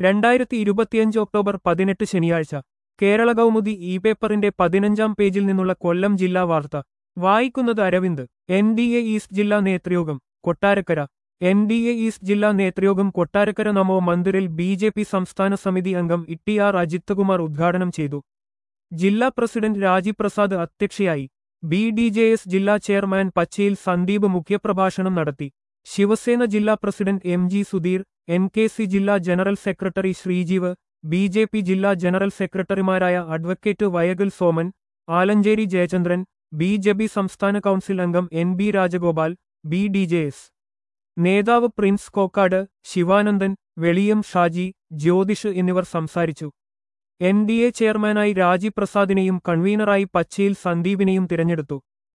രണ്ടായിരത്തി ഇരുപത്തിയഞ്ച് ഒക്ടോബർ പതിനെട്ട് ശനിയാഴ്ച കേരള കൗമുദി ഇ പേപ്പറിന്റെ പതിനഞ്ചാം പേജിൽ നിന്നുള്ള കൊല്ലം ജില്ലാ വാർത്ത വായിക്കുന്നത് Aravind N D A east ജില്ലാ നേതൃയോഗം Kottarakkara N D A east ജില്ലാ നേതൃയോഗം കൊട്ടാരക്കര നമോ മന്ദിറിൽ ബി ജെ പി സംസ്ഥാന സമിതി അംഗം ഇട്ടി ആർ അജിത്കുമാർ ഉദ്ഘാടനം ചെയ്തു ജില്ലാ പ്രസിഡന്റ് രാജീവ് പ്രസാദ് അധ്യക്ഷയായി ബി ഡി ജെ എസ് ജില്ലാ ചെയർമാൻ പച്ചയിൽ സന്ദീപ് മുഖ്യപ്രഭാഷണം നടത്തി ശിവസേന ജില്ലാ president M G Sudheer N K C ജില്ലാ general secretary Sreejeev B J P ജില്ലാ ജനറൽ സെക്രട്ടറിമാരായ advocate Vayakal Soman Alancheri Jayachandran B J P സംസ്ഥാന കൗൺസിൽ അംഗം N B Rajagopal B D J S നേതാവ് പ്രിൻസ് കോക്കാട് ശിവാനന്ദൻ വെളിയം ഷാജി ജ്യോതിഷ് എന്നിവർ സംസാരിച്ചു എൻ ഡി എ ചെയർമാനായി രാജീവ് പ്രസാദിനെയും കൺവീനറായി പച്ചയിൽ സന്ദീപിനെയും തിരഞ്ഞെടുത്തു